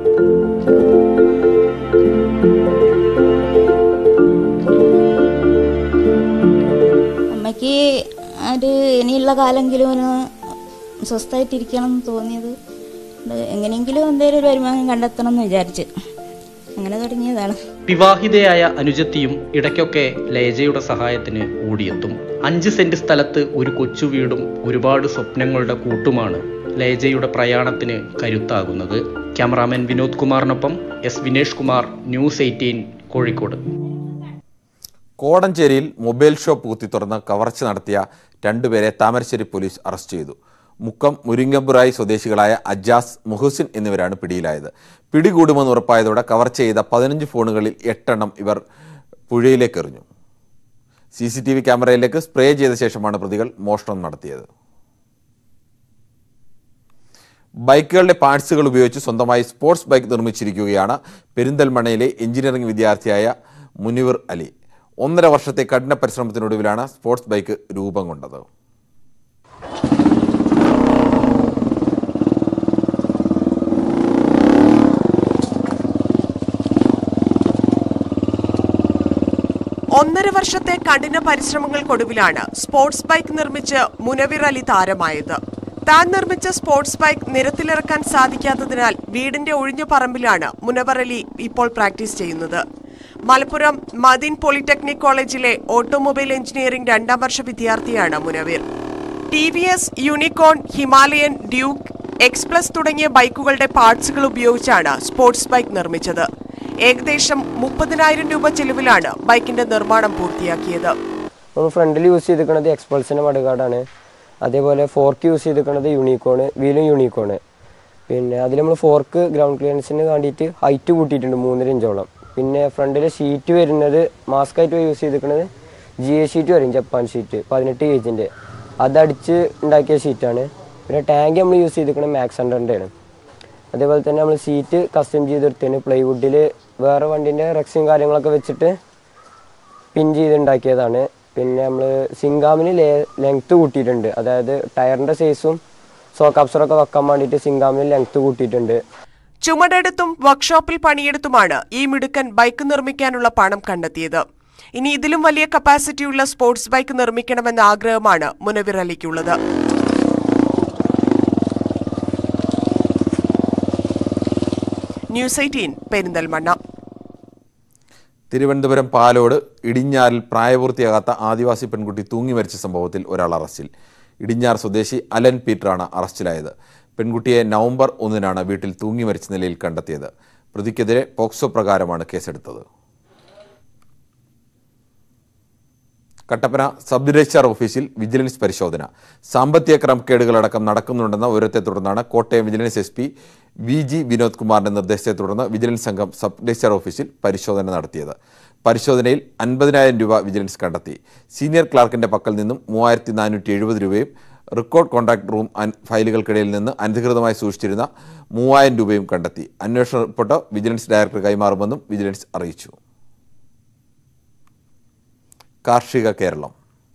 അമ്മയ്ക്ക് ഒരു ഇനിയുള്ള കാലെങ്കിലും ഒന്ന് സ്വസ്ഥമായിട്ടിരിക്കണം എന്ന് തോന്നിയത് ഇത് എങ്ങനെയെങ്കിലും എന്തെങ്കിലും ഒരു വരുമാനം കണ്ടെത്തണം എന്ന് വിചാരിച്ച് അങ്ങനെ തുടങ്ങിയതാണ് വിവാഹിതയായ അനുജത്തിയും ഇടയ്ക്കൊക്കെ ലേജയുടെ സഹായത്തിന് ഓടിയെത്തും അഞ്ച് സെന്റ് സ്ഥലത്ത് ഒരു കൊച്ചു വീടും ഒരുപാട് സ്വപ്നങ്ങളുടെ കൂട്ടുമാണ് ലേജയുടെ പ്രയാണത്തിന് കരുത്താകുന്നത് ക്യാമറാമാൻ വിനോദ് കുമാറിനൊപ്പം S Vinesh Kumar news eighteen Kozhikode കോടഞ്ചേരിയിൽ മൊബൈൽ ഷോപ്പ് കുത്തി തുറന്ന് കവർച്ച നടത്തിയ രണ്ടുപേരെ താമരശ്ശേരി പോലീസ് അറസ്റ്റ് ചെയ്തു മുക്കം മുരിങ്ങമ്പുറായി സ്വദേശികളായ അജാസ് മുഹസിൻ എന്നിവരാണ് പിടിയിലായത് പിടികൂടുമെന്ന് ഉറപ്പായതോടെ കവർച്ച ചെയ്ത പതിനഞ്ച് ഫോണുകളിൽ എട്ടെണ്ണം ഇവർ പുഴയിലേക്ക് എറിഞ്ഞു സി സി ടി വി ക്യാമറയിലേക്ക് സ്പ്രേ ചെയ്ത ശേഷമാണ് പ്രതികൾ മോഷണം നടത്തിയത് ബൈക്കുകളുടെ പാർട്സുകൾ ഉപയോഗിച്ച് സ്വന്തമായി സ്പോർട്സ് ബൈക്ക് നിർമ്മിച്ചിരിക്കുകയാണ് പെരിന്തൽമണ്ണയിലെ എഞ്ചിനീയറിംഗ് വിദ്യാർത്ഥിയായ മുനിവർ അലി ഒന്നര വർഷത്തെ കഠിന പരിശ്രമത്തിനൊടുവിലാണ് സ്പോർട്സ് ബൈക്ക് രൂപം കൊണ്ടത് ഒന്നര വർഷത്തെ കഠിന പരിശ്രമങ്ങൾക്കൊടുവിലാണ് സ്പോർട്സ് ബൈക്ക് നിർമ്മിച്ച് മുനവിർ അലി താരമായത് താൻ നിർമ്മിച്ച സ്പോർട്സ് ബൈക്ക് നിരത്തിലിറക്കാൻ സാധിക്കാത്തതിനാൽ വീടിന്റെ ഒഴിഞ്ഞ പറമ്പിലാണ് മുനവർ അലി ഇപ്പോൾ പ്രാക്ടീസ് ചെയ്യുന്നത് മലപ്പുറം മദീൻ പോളിടെക്നിക് കോളേജിലെ ഓട്ടോമൊബൈൽ എഞ്ചിനീയറിംഗ് രണ്ടാം വർഷ വിദ്യാർത്ഥിയാണ് Munaveer T V S Unicorn Himalayan Duke Xpulse തുടങ്ങിയ ബൈക്കുകളുടെ പാർട്സുകൾ ഉപയോഗിച്ചാണ് സ്പോർട്സ് ബൈക്ക് നിർമ്മിച്ചത് ഏകദേശം മുപ്പതിനായിരം രൂപ ചെലവിലാണ് ബൈക്കിന്റെ നിർമ്മാണം പൂർത്തിയാക്കിയത് നമ്മൾ ഫ്രണ്ടിൽ യൂസ് ചെയ്തിരിക്കുന്നത് എക്സ്പൾസിൻ്റെ മടുകാടാണ് അതേപോലെ ഫോർക്ക് യൂസ് ചെയ്തിരിക്കുന്നത് യൂണിക്കോണ് വീലും യൂണിക്കോണ് പിന്നെ അതിൽ നമ്മൾ ഫോർക്ക് ഗ്രൗണ്ട് ക്ലിയറൻസിന് വേണ്ടിയിട്ട് ഹൈറ്റ് കൂട്ടിയിട്ടുണ്ട് മൂന്നര ഇഞ്ചോളം പിന്നെ ഫ്രണ്ടിലെ ഷീറ്റ് വരുന്നത് മാസ്ക് ആയിട്ട് യൂസ് ചെയ്തിരിക്കുന്നത് ജി എ ഷീറ്റ് വരും ജപ്പാൻ ഷീറ്റ് പതിനെട്ട് ഗേജിൻ്റെ അതടിച്ച് ഉണ്ടാക്കിയ ഷീറ്റാണ് പിന്നെ ടാങ്ക് നമ്മൾ യൂസ് ചെയ്തിരിക്കുന്നത് മാക്സ് ഹൺഡ്രഡിൻ്റെ ആണ് അതേപോലെ തന്നെ നമ്മൾ സീറ്റ് കസ്റ്റം ചെയ്തെടുത്തതിന് പ്ലൈവുഡിൽ വേറെ വണ്ടീൻ്റെ റെക്സും കാര്യങ്ങളൊക്കെ വെച്ചിട്ട് പിൻ ചെയ്തുണ്ടാക്കിയതാണ് പിന്നെ നമ്മൾ സിങ്കാമിന് ലേ ലെങ്ത്ത് കൂട്ടിയിട്ടുണ്ട് അതായത് ടയറിൻ്റെ സൈസും സോക്കാപ്സറൊക്കെ വെക്കാൻ വേണ്ടിയിട്ട് സിങ്കാമിന് ലെങ്ത്ത് കൂട്ടിയിട്ടുണ്ട് ചുമടെടുത്തും വർക്ക്ഷോപ്പിൽ പണിയെടുത്തുമാണ് ഈ മിടുക്കൻ ബൈക്ക് നിർമ്മിക്കാനുള്ള പണം കണ്ടെത്തിയത് ഇനി ഇതിലും വലിയ കപ്പാസിറ്റിയുള്ള സ്പോർട്സ് ബൈക്ക് നിർമ്മിക്കണമെന്ന ആഗ്രഹമാണ് മുനവിർ അലിക്കുള്ളത് ന്യൂസ് എയ്റ്റീൻ പെരിന്തൽമണ്ണ തിരുവനന്തപുരം പാലോട് ഇടിഞ്ഞാറിൽ പ്രായപൂർത്തിയാകാത്ത ആദിവാസി പെൺകുട്ടി തൂങ്ങി മരിച്ച സംഭവത്തിൽ ഒരാൾ അറസ്റ്റിൽ ഇടിഞ്ഞാർ സ്വദേശി അലൻ പീറ്ററാണ് അറസ്റ്റിലായത് പെൺകുട്ടിയെ നവംബർ ഒന്നിനാണ് വീട്ടിൽ തൂങ്ങി മരിച്ച നിലയിൽ കണ്ടെത്തിയത് പ്രതിക്കെതിരെ പോക്സോ പ്രകാരമാണ് കേസെടുത്തത് കട്ടപ്പന സബ് രജിസ്ട്രാർ ഓഫീസിൽ വിജിലൻസ് പരിശോധന സാമ്പത്തിക ക്രമക്കേടുകളടക്കം നടക്കുന്നുണ്ടെന്ന വിവരത്തെ തുടർന്നാണ് Kottayam vigilance S P V G Vinod കുമാറിന്റെ നിർദ്ദേശത്തെ തുടർന്ന് വിജിലൻസ് സംഘം സബ് രജിസ്ട്രാർ ഓഫീസിൽ പരിശോധന നടത്തിയത് പരിശോധനയിൽ അൻപതിനായിരം രൂപ വിജിലൻസ് കണ്ടെത്തി സീനിയർ ക്ലാർക്കിന്റെ പക്കൽ നിന്നും മൂവായിരത്തി നാനൂറ്റി എഴുപത് രൂപയും റെക്കോർഡ് കോൺട്രാക്ട് റൂം അൻ- ഫയലുകൾക്കിടയിൽ നിന്ന് അനധികൃതമായി സൂക്ഷിച്ചിരുന്ന മൂവായിരം രൂപയും കണ്ടെത്തി അന്വേഷണ റിപ്പോർട്ട് വിജിലൻസ് ഡയറക്ടർ കൈമാറുമെന്നും വിജിലൻസ് അറിയിച്ചു കാർഷിക കേരളം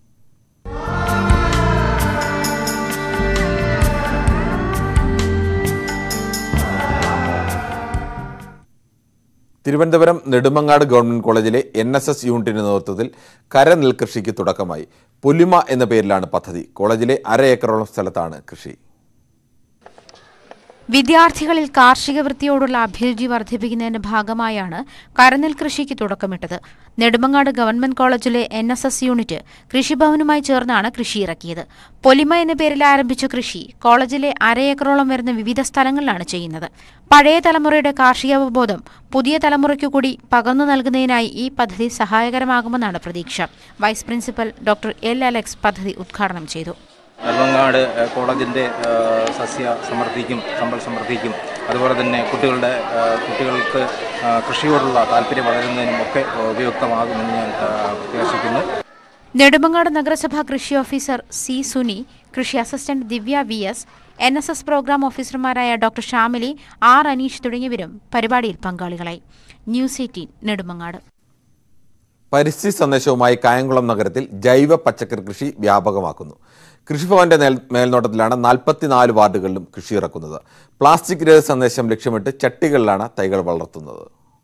തിരുവനന്തപുരം നെടുമങ്ങാട് ഗവൺമെന്റ് കോളേജിലെ എൻ എസ് എസ് യൂണിറ്റിന്റെ നേതൃത്വത്തിൽ കരനെൽകൃഷിക്ക് തുടക്കമായി പൊലിമ എന്ന പേരിലാണ് പദ്ധതി കോളേജിലെ അര ഏക്കറോളം സ്ഥലത്താണ് കൃഷി വിദ്യാർത്ഥികളിൽ കാർഷിക വൃത്തിയോടുള്ള അഭിരുചി വർദ്ധിപ്പിക്കുന്നതിന്റെ ഭാഗമായാണ് കരനെൽ കൃഷിക്ക് തുടക്കമിട്ടത് നെടുമങ്ങാട് ഗവൺമെന്റ് കോളേജിലെ എൻ എസ് എസ് യൂണിറ്റ് കൃഷിഭവനുമായി ചേർന്നാണ് കൃഷി ഇറക്കിയത് പൊലിമ എന്ന പേരിൽ ആരംഭിച്ച കൃഷി കോളേജിലെ അരയേക്കറോളം വരുന്ന വിവിധ സ്ഥലങ്ങളിലാണ് ചെയ്യുന്നത് പഴയ തലമുറയുടെ കാർഷികാവബോധം പുതിയ തലമുറയ്ക്കു കൂടി പകർന്നു നൽകുന്നതിനായി ഈ പദ്ധതി സഹായകരമാകുമെന്നാണ് പ്രതീക്ഷ vice principal doctor L Alex പദ്ധതി ഉദ്ഘാടനം ചെയ്തു നെടുമങ്ങാട് ഏഹ്, കോളേജിൻ്റെ ഏഹ്, സസ്യ സമൃദ്ധിക്കും സമ്പൽ സമൃദ്ധിക്കും അതുപോലെ തന്നെ കുട്ടികളുടെ ഏഹ്, കുട്ടികൾക്ക് ഏഹ്, കൃഷിയോടുള്ള താല്പര്യം വളരുന്നതിനും ഒക്കെ ഉപയുക്തമാകുമെന്ന് ഞാൻ ഏഹ്, പ്രത്യാശിക്കുന്നു നെടുമങ്ങാട് നഗരസഭാ കൃഷി ഓഫീസർ സി സുനി കൃഷി assistant Divya V S N S S programme ഓഫീസർമാരായ ഡോക്ടർ ഷാമിലി ആർ അനീഷ് തുടങ്ങിയവരും പരിപാടിയിൽ പങ്കാളികളായി ന്യൂസ് എയ്റ്റീൻ നെടുമങ്ങാട് പരിസ്ഥിതി സന്ദേശവുമായി കായംകുളം നഗരത്തിൽ ജൈവ പച്ചക്കറി കൃഷി വ്യാപകമാക്കുന്നു കൃഷിഭവന്റെ നേൽ- മേൽനോട്ടത്തിലാണ് നാൽപ്പത്തിനാല് വാർഡുകളിലും കൃഷി ഇറക്കുന്നത് പ്ലാസ്റ്റിക് രഹിത സന്ദേശം ലക്ഷ്യമിട്ട് ചട്ടികളിലാണ് തൈകൾ വളർത്തുന്നത്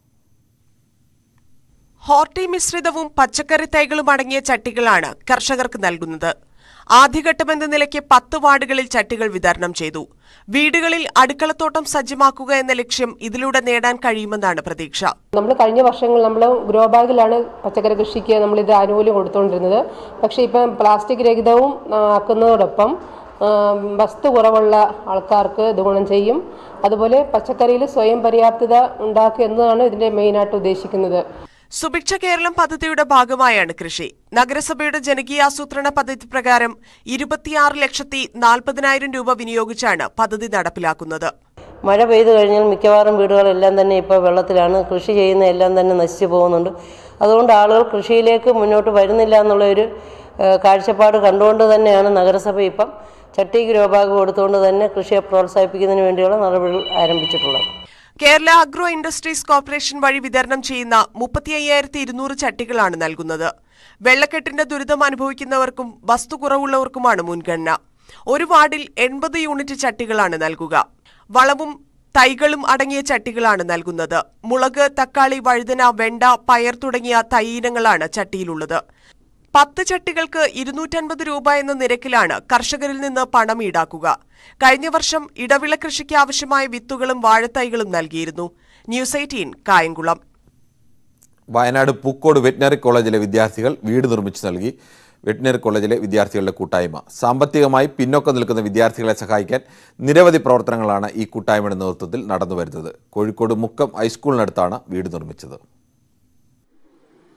ഹോർട്ടി മിശ്രിതവും പച്ചക്കറി തൈകളും അടങ്ങിയ ചട്ടികളാണ് കർഷകർക്ക് നൽകുന്നത് ആദ്യഘട്ടമെന്ന നിലയ്ക്ക് പത്ത് വാർഡുകളിൽ ചട്ടികൾ വിതരണം ചെയ്തു വീടുകളിൽ അടുക്കളത്തോട്ടം സജ്ജമാക്കുക എന്ന ലക്ഷ്യം ഇതിലൂടെ നേടാൻ കഴിയുമെന്നാണ് പ്രതീക്ഷ നമ്മൾ കഴിഞ്ഞ വർഷങ്ങൾ നമ്മൾ ഗ്രോ ബാഗിലാണ് പച്ചക്കറി കൃഷിക്ക് നമ്മൾ ഇത് ആനുകൂല്യം കൊടുത്തുകൊണ്ടിരുന്നത് പക്ഷേ ഇപ്പം പ്ലാസ്റ്റിക് രഹിതവും ആ, ആക്കുന്നതോടൊപ്പം ആ, വസ്തു കുറവുള്ള ആൾക്കാർക്ക് ഇത് ഗുണം ചെയ്യും അതുപോലെ പച്ചക്കറിയിൽ സ്വയം പര്യാപ്തത ഉണ്ടാക്കുക എന്നതാണ് ഇതിൻ്റെ മെയിനായിട്ട് ഉദ്ദേശിക്കുന്നത് സുഭിക്ഷ കേരളം പദ്ധതിയുടെ ഭാഗമായാണ് കൃഷി നഗരസഭയുടെ ജനകീയാസൂത്രണ പദ്ധതി പ്രകാരം ഇരുപത്തിയാറ് ലക്ഷത്തി നാൽപ്പതിനായിരം രൂപ വിനിയോഗിച്ചാണ് പദ്ധതി നടപ്പിലാക്കുന്നത് മഴ പെയ്തു കഴിഞ്ഞാൽ മിക്കവാറും വീടുകളെല്ലാം തന്നെ ഇപ്പോൾ വെള്ളത്തിലാണ് കൃഷി ചെയ്യുന്ന എല്ലാം തന്നെ നശിച്ചു പോകുന്നുണ്ട് അതുകൊണ്ട് ആളുകൾ കൃഷിയിലേക്ക് മുന്നോട്ട് വരുന്നില്ല എന്നുള്ള ഒരു ഏഹ്, കാഴ്ചപ്പാട് കണ്ടുകൊണ്ട് തന്നെയാണ് നഗരസഭ ഇപ്പം ചട്ടി ഗ്രോബാഗ് കൊടുത്തുകൊണ്ട് തന്നെ കൃഷിയെ പ്രോത്സാഹിപ്പിക്കുന്നതിന് വേണ്ടിയുള്ള നടപടികൾ ആരംഭിച്ചിട്ടുള്ളത് കേരള അഗ്രോ ഇൻഡസ്ട്രീസ് കോർപ്പറേഷൻ വഴി വിതരണം ചെയ്യുന്ന മുപ്പത്തി അയ്യായിരത്തി ഇരുന്നൂറ് ചട്ടികളാണ് നൽകുന്നത് വെള്ളക്കെട്ടിന്റെ ദുരിതം അനുഭവിക്കുന്നവർക്കും വസ്തു കുറവുള്ളവർക്കുമാണ് മുൻഗണന ഒരു വാർഡിൽ എൺപത് യൂണിറ്റ് ചട്ടികളാണ് നൽകുക വളവും തൈകളും അടങ്ങിയ ചട്ടികളാണ് നൽകുന്നത് മുളക് തക്കാളി വഴുതന വെണ്ട പയർ തുടങ്ങിയ തൈ ഇനങ്ങളാണ് ചട്ടിയിലുള്ളത് പത്ത് ചട്ടികൾക്ക് ഇരുന്നൂറ്റൻപത് രൂപ എന്ന നിരക്കിലാണ് കർഷകരിൽ നിന്ന് പണം ഈടാക്കുക കഴിഞ്ഞ വർഷം ഇടവിള കൃഷിക്ക് ആവശ്യമായ വിത്തുകളും വാഴത്തൈകളും നൽകിയിരുന്നു news eighteen Kayamkulam Wayanad Pookode veterinary കോളേജിലെ വിദ്യാർത്ഥികൾ വീട് നിർമ്മിച്ചു നൽകി വെറ്റിനറി കോളേജിലെ വിദ്യാർത്ഥികളുടെ കൂട്ടായ്മ സാമ്പത്തികമായി പിന്നോക്കം നിൽക്കുന്ന വിദ്യാർത്ഥികളെ സഹായിക്കാൻ നിരവധി പ്രവർത്തനങ്ങളാണ് ഈ കൂട്ടായ്മയുടെ നേതൃത്വത്തിൽ നടന്നുവരുന്നത് കോഴിക്കോട് മുക്കം ഹൈസ്കൂളിനടുത്താണ് വീട് നിർമ്മിച്ചത്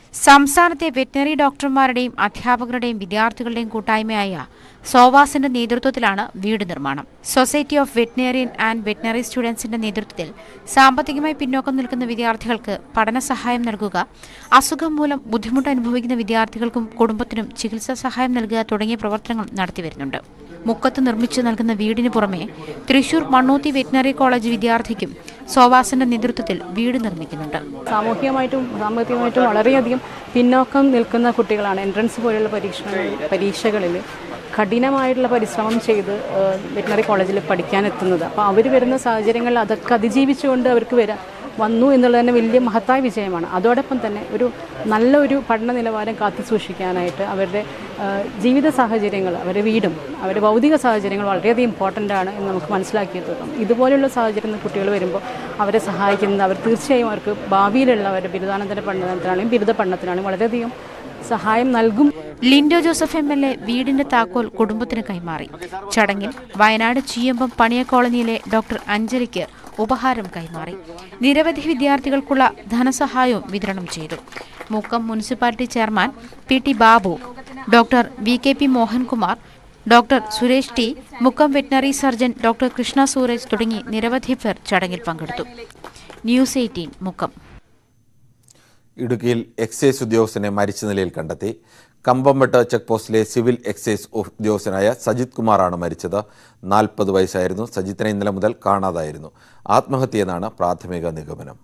സംസ്ഥാനത്തെ വെറ്റിനറി ഡോക്ടർമാരുടെയും അധ്യാപകരുടെയും വിദ്യാർത്ഥികളുടെയും കൂട്ടായ്മയായ സോവാസിന്റെ നേതൃത്വത്തിലാണ് വീട് നിർമ്മാണം society of veterinarian and veterinary സ്റ്റുഡൻസിന്റെ നേതൃത്വത്തിൽ സാമ്പത്തികമായി പിന്നോക്കം നിൽക്കുന്ന വിദ്യാർത്ഥികൾക്ക് പഠന സഹായം നൽകുക അസുഖം മൂലം ബുദ്ധിമുട്ട് അനുഭവിക്കുന്ന വിദ്യാർത്ഥികൾക്കും കുടുംബത്തിനും ചികിത്സാ സഹായം നൽകുക തുടങ്ങിയ പ്രവർത്തനങ്ങൾ നടത്തിവരുന്നുണ്ട് മുക്കത്ത് നിർമ്മിച്ചു നൽകുന്ന വീടിന് പുറമെ തൃശൂർ മണ്ണൂത്തി വെറ്റിനറി കോളേജ് വിദ്യാർത്ഥിക്കും സോവാസിന്റെ നേതൃത്വത്തിൽ വീട് നിർമ്മിക്കുന്നുണ്ട് സാമൂഹികമായിട്ടും സാമ്പത്തികമായിട്ടും വളരെയധികം പിന്നോക്കം നിൽക്കുന്ന കുട്ടികളാണ് എൻട്രൻസ് പോലുള്ള പരീക്ഷ പരീക്ഷകളിൽ കഠിനമായിട്ടുള്ള പരിശ്രമം ചെയ്ത് വെറ്റിനറി കോളേജിൽ പഠിക്കാനെത്തുന്നത് അപ്പോൾ അവർ വരുന്ന സാഹചര്യങ്ങളിൽ അതൊക്കെ അതിജീവിച്ചുകൊണ്ട് അവർക്ക് വരാൻ വന്നു എന്നുള്ളത് തന്നെ വലിയ മഹത്തായ വിജയമാണ് അതോടൊപ്പം തന്നെ ഒരു നല്ലൊരു പഠന നിലവാരം കാത്തു സൂക്ഷിക്കാനായിട്ട് അവരുടെ ആ, ജീവിത സാഹചര്യങ്ങൾ അവരുടെ വീടും അവരുടെ ഭൗതിക സാഹചര്യങ്ങൾ വളരെയധികം ഇമ്പോർട്ടൻ്റ് ആണ് എന്ന് നമുക്ക് മനസ്സിലാക്കിയെടുക്കാം ഇതുപോലുള്ള സാഹചര്യത്തിൽ കുട്ടികൾ വരുമ്പോൾ അവരെ സഹായിക്കുന്നത് അവർ തീർച്ചയായും അവർക്ക് ഭാവിയിലുള്ള അവരുടെ ബിരുദാനന്തര പഠനത്തിനാണെങ്കിലും ബിരുദ പഠനത്തിനാണെങ്കിലും വളരെയധികം സഹായം നൽകും Lindo Joseph M L A വീടിന്റെ താക്കോൽ കുടുംബത്തിന് കൈമാറി ചടങ്ങിൽ വയനാട് ചീയമ്പം പണിയ കോളനിയിലെ ഡോക്ടർ അഞ്ജലിക്ക് ഉപഹാരം കൈമാറി നിരവധി വിദ്യാർത്ഥികൾക്കുള്ള ധനസഹായവും വിതരണം ചെയ്തു Mukkam municipality chairman P T Babu doctor V K P Mohankumar doctor Suresh T Mukkam veterinary surgeon doctor Krishna Sooraj തുടങ്ങി നിരവധി പേർ ചടങ്ങിൽ പങ്കെടുത്തു ന്യൂസ് എയ്റ്റീൻ മുക്കം ഇടുക്കിയിൽ എക്സൈസ് ഉദ്യോഗസ്ഥനെ മരിച്ച നിലയിൽ കണ്ടെത്തി Kambamvettu check post civil excise ഉദ്യോഗസ്ഥനായ സജിത് കുമാറാണ് മരിച്ചത് നാൽപ്പത് വയസ്സായിരുന്നു സജിത്തിനെ ഇന്നലെ മുതൽ കാണാതായിരുന്നു ആത്മഹത്യയെന്നാണ് പ്രാഥമിക നിഗമനം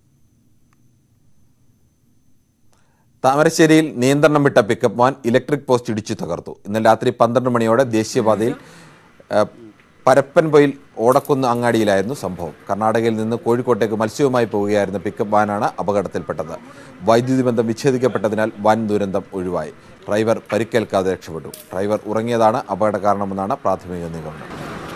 താമരശ്ശേരിയിൽ നിയന്ത്രണം വിട്ട പിക്കപ്പ് വാൻ ഇലക്ട്രിക് പോസ്റ്റ് ഇടിച്ചു തകർത്തു ഇന്നലെ രാത്രി പന്ത്രണ്ട് മണിയോടെ ദേശീയപാതയിൽ ആ, പരപ്പൻപൊയിൽ ഓടക്കുന്ന് അങ്ങാടിയിലായിരുന്നു സംഭവം കർണാടകയിൽ നിന്ന് കോഴിക്കോട്ടേക്ക് മത്സ്യവുമായി പോവുകയായിരുന്ന പിക്കപ്പ് വാനാണ് അപകടത്തിൽപ്പെട്ടത് വൈദ്യുതി ബന്ധം വിച്ഛേദിക്കപ്പെട്ടതിനാൽ വൻ ദുരന്തം ഒഴിവായി ഡ്രൈവർ പരിക്കേൽക്കാതെ രക്ഷപ്പെട്ടു ഡ്രൈവർ ഉറങ്ങിയതാണ് അപകട കാരണമെന്നാണ് പ്രാഥമിക നിഗമനം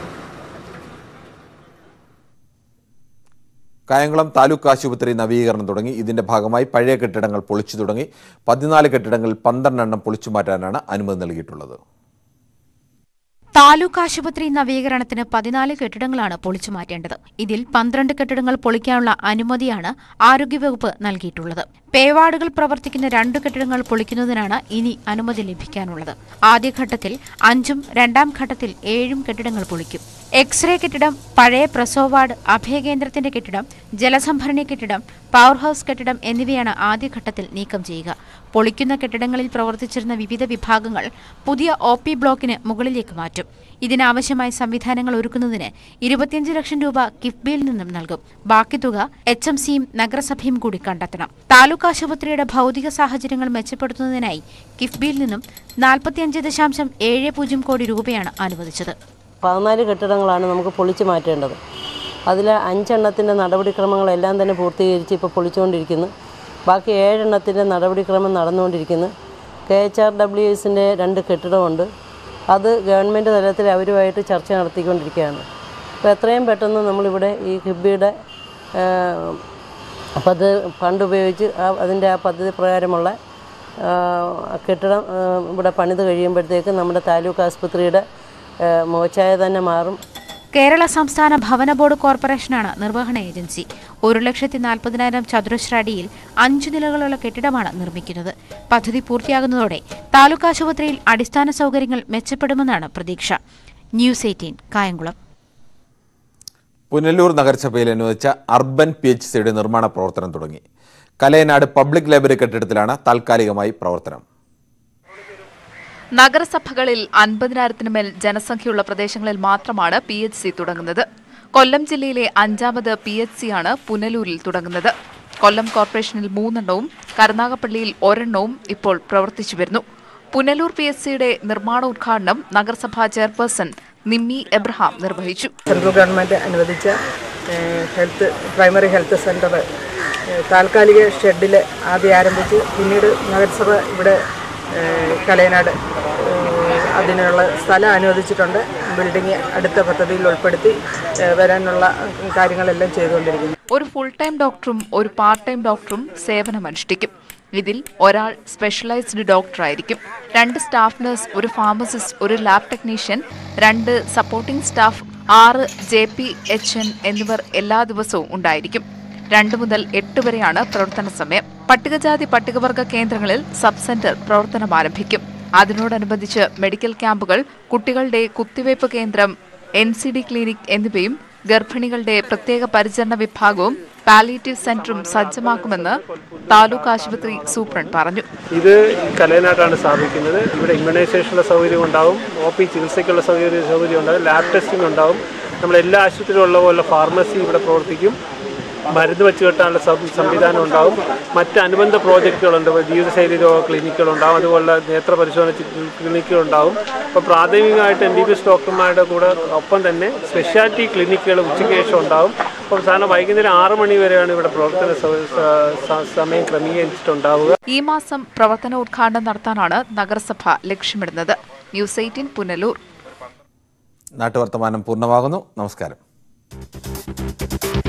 കായംകുളം താലൂക്ക് ആശുപത്രി നവീകരണം തുടങ്ങി ഇതിന്റെ ഭാഗമായി പഴയ കെട്ടിടങ്ങൾ പൊളിച്ചു തുടങ്ങി പതിനാല് കെട്ടിടങ്ങളിൽ പന്ത്രണ്ടെണ്ണം പൊളിച്ചു മാറ്റാനാണ് അനുമതി നൽകിയിട്ടുള്ളത് താലൂക്ക് ആശുപത്രി നവീകരണത്തിന് പതിനാല് കെട്ടിടങ്ങളാണ് പൊളിച്ചു മാറ്റേണ്ടത് ഇതിൽ പന്ത്രണ്ട് കെട്ടിടങ്ങൾ പൊളിക്കാനുള്ള അനുമതിയാണ് ആരോഗ്യവകുപ്പ് നൽകിയിട്ടുള്ളത് പേവാർഡുകൾ പ്രവർത്തിക്കുന്ന രണ്ട് കെട്ടിടങ്ങൾ പൊളിക്കുന്നതിനാണ് ഇനി അനുമതി ലഭിക്കാനുള്ളത് ആദ്യഘട്ടത്തിൽ അഞ്ചും രണ്ടാം ഘട്ടത്തിൽ ഏഴും കെട്ടിടങ്ങൾ പൊളിക്കും എക്സ്റേ കെട്ടിടം പഴയ പ്രസവ വാർഡ് അഭയകേന്ദ്രത്തിന്റെ കെട്ടിടം ജലസംഭരണി കെട്ടിടം പവർ ഹൌസ് കെട്ടിടം എന്നിവയാണ് ആദ്യഘട്ടത്തിൽ നീക്കം ചെയ്യുക പൊളിക്കുന്ന കെട്ടിടങ്ങളിൽ പ്രവർത്തിച്ചിരുന്ന വിവിധ വിഭാഗങ്ങൾ പുതിയ ഒ പി ബ്ലോക്കിന് മുകളിലേക്ക് മാറ്റും ഇതിനാവശ്യമായ സംവിധാനങ്ങൾ ഒരുക്കുന്നതിന് ഇരുപത്തിയഞ്ച് ലക്ഷം രൂപ കിഫ്ബിയിൽ നിന്നും നൽകും ബാക്കി തുക എച്ച് എം സിയും നഗരസഭയും കൂടി കണ്ടെത്തണം താലൂക്ക് ആശുപത്രിയുടെ ഭൗതിക സാഹചര്യങ്ങൾ മെച്ചപ്പെടുത്തുന്നതിനായി കിഫ്ബിയിൽ നിന്നും നാൽപ്പത്തിയഞ്ച് ദശാംശം ഏഴ് പൂജ്യം കോടി രൂപയാണ് അനുവദിച്ചത് പതിനാല് കെട്ടിടങ്ങളാണ് നമുക്ക് പൊളിച്ചു മാറ്റേണ്ടത് അതിൽ അഞ്ചെണ്ണത്തിൻ്റെ നടപടിക്രമങ്ങളെല്ലാം തന്നെ പൂർത്തീകരിച്ച് ഇപ്പോൾ പൊളിച്ചുകൊണ്ടിരിക്കുന്നു ബാക്കി ഏഴെണ്ണത്തിൻ്റെ നടപടിക്രമം നടന്നുകൊണ്ടിരിക്കുന്നു കെ എച്ച് ആർ ഡബ്ല്യു എസിൻ്റെ രണ്ട് കെട്ടിടമുണ്ട് അത് ഗവൺമെൻറ് തലത്തിൽ അവരുമായിട്ട് ചർച്ച നടത്തിക്കൊണ്ടിരിക്കുകയാണ് അപ്പോൾ എത്രയും പെട്ടെന്ന് നമ്മളിവിടെ ഈ കിബിയുടെ പദ്ധതി ഫണ്ട് ഉപയോഗിച്ച് ആ അതിൻ്റെ ആ പദ്ധതി പ്രകാരമുള്ള ആ, കെട്ടിടം ആ, ഇവിടെ പണിത് കഴിയുമ്പോഴത്തേക്ക് നമ്മുടെ താലൂക്ക് ആസ്പത്രിയുടെ ആ, മോച്ചായ തന്നെ മാറും കേരള സംസ്ഥാന ഭവന ബോർഡ് കോർപ്പറേഷനാണ് നിർവഹണ ഏജൻസി ഒരു ലക്ഷത്തി നാൽപ്പതിനായിരം ചതുരശ്ര അടിയിൽ അഞ്ചു നിലകളുള്ള കെട്ടിടമാണ് നിർമ്മിക്കുന്നത് പദ്ധതി പൂർത്തിയാകുന്നതോടെ താലൂക്ക് ആശുപത്രിയിൽ അടിസ്ഥാന സൗകര്യങ്ങൾ മെച്ചപ്പെടുമെന്നാണ് പ്രതീക്ഷ ന്യൂസ് എയ്റ്റീൻ കായംകുളം പുനലൂർ നഗരസഭയിൽ അനുവദിച്ച അർബൻ പി എച്ച് സിയുടെ നിർമ്മാണ പ്രവർത്തനം തുടങ്ങി കലയനാട് പബ്ലിക് ലൈബ്രറി കെട്ടിടത്തിലാണ് താൽക്കാലികമായി പ്രവർത്തനം നഗരസഭകളിൽ അൻപതിനായിരത്തിന് മേൽ ജനസംഖ്യയുള്ള പ്രദേശങ്ങളിൽ മാത്രമാണ് പി എച്ച് സി തുടങ്ങുന്നത് കൊല്ലം ജില്ലയിലെ അഞ്ചാമത് പി എച്ച് സി ആണ് പുനലൂരിൽ തുടങ്ങുന്നത് കൊല്ലം കോർപ്പറേഷനിൽ മൂന്നെണ്ണവും കരുനാഗപ്പള്ളിയിൽ ഒരെണ്ണവും ഇപ്പോൾ പ്രവർത്തിച്ചു വരുന്നു പുനലൂർ പി എച്ച് സിയുടെ നിർമ്മാണോദ്ഘാടനം നഗരസഭാ ചെയർപേഴ്സൺ നിമ്മി എബ്രഹാം നിർവഹിച്ചു സെൻട്രൽ ഗവൺമെൻറ് അനുവദിച്ച ഏഹ്, ഹെൽത്ത് പ്രൈമറി ഹെൽത്ത് സെൻ്റർ ഏഹ്, താൽക്കാലിക ഷെഡിൽ ആദ്യം ആരംഭിച്ച് പിന്നീട് നഗരസഭ ഇവിടെ ഏഹ്, കലയനാട് ഏഹ്, അതിനുള്ള സ്ഥലം അനുവദിച്ചിട്ടുണ്ട് ബിൽഡിംഗ് അടുത്ത പദ്ധതിയിൽ ഉൾപ്പെടുത്തി ഏഹ്, വരാനുള്ള കാര്യങ്ങളെല്ലാം ചെയ്തുകൊണ്ടിരിക്കുന്നു ഒരു ഫുൾ ടൈം ഡോക്ടറും ഒരു പാർട്ട് ടൈം ഡോക്ടറും സേവനമനുഷ്ഠിക്കും ഇതിൽ ഒരാൾ സ്പെഷ്യലൈസ്ഡ് ഡോക്ടറായിരിക്കും രണ്ട് സ്റ്റാഫ് നഴ്സ് ഒരു ഫാർമസിസ്റ്റ് ഒരു ലാബ് ടെക്നീഷ്യൻ രണ്ട് സപ്പോർട്ടിംഗ് സ്റ്റാഫ് ആറ് ജെ പി എച്ച് എൻ എന്നിവർ എല്ലാ ദിവസവും ഉണ്ടായിരിക്കും രണ്ട് മുതൽ എട്ട് വരെയാണ് പ്രവർത്തന സമയം പട്ടികജാതി പട്ടികവർഗ കേന്ദ്രങ്ങളിൽ സബ് സെന്റർ പ്രവർത്തനം ആരംഭിക്കും അതിനോടനുബന്ധിച്ച് മെഡിക്കൽ ക്യാമ്പുകൾ കുട്ടികളുടെ കുത്തിവയ്പ് കേന്ദ്രം എൻ സി ഡി ക്ലിനിക് എന്നിവയും ഗർഭിണികളുടെ പ്രത്യേക പരിചരണ വിഭാഗവും പാലിയേറ്റീവ് സെന്ററും സജ്ജമാക്കുമെന്ന് താലൂക്ക് ആശുപത്രി സൂപ്രണ്ട് പറഞ്ഞു ഇത് കലയനാട്ടാണ് സ്ഥാപിക്കുന്നത് ഇവിടെ ഇമ്മ്യൂണൈസേഷനുള്ള സൗകര്യം ഉണ്ടാവും ഒ പി ചികിത്സയ്ക്കുള്ള സൗകര്യം സൗകര്യം ഉണ്ടാവും ലാബ് ടെസ്റ്റിംഗ് ഉണ്ടാവും നമ്മൾ എല്ലാ ആശുപത്രിയിലും ഉള്ള പോലെ ഫാർമസി ഇവിടെ പ്രവർത്തിക്കും മരുന്ന് വെച്ച് കെട്ടാനുള്ള സം- സംവിധാനം ഉണ്ടാവും മറ്റ് അനുബന്ധ പ്രോജക്റ്റുകളുണ്ട് ഇപ്പോൾ ജീവിതശൈലി രോഗ ക്ലിനിക്കുകളുണ്ടാവും അതുപോലെ നേത്ര പരിശോധന ചി- ക്ലിനിക്കുകളുണ്ടാവും അപ്പോൾ പ്രാഥമികമായിട്ട് എം ബി ബി എസ് ഡോക്ടർമാരുടെ കൂടെ ഒപ്പം തന്നെ സ്പെഷ്യാലിറ്റി ക്ലിനിക്കുകൾ ഉച്ചയ്ക്ക് ശേഷം ഉണ്ടാവും അപ്പോൾ സാധാരണ വൈകുന്നേരം ആറ് മണി വരെയാണ് ഇവിടെ പ്രവർത്തന സ- സ- സ- സമയം ക്രമീകരിച്ചിട്ടുണ്ടാവുക ഈ മാസം പ്രവർത്തനോദ്ഘാടനം നടത്താനാണ് നഗരസഭ ലക്ഷ്യമിടുന്നത് ന്യൂസ് എയ്റ്റീൻ പുനലൂർ നാട്ടുവർത്തമാനം പൂർണ്ണമാകുന്നു നമസ്കാരം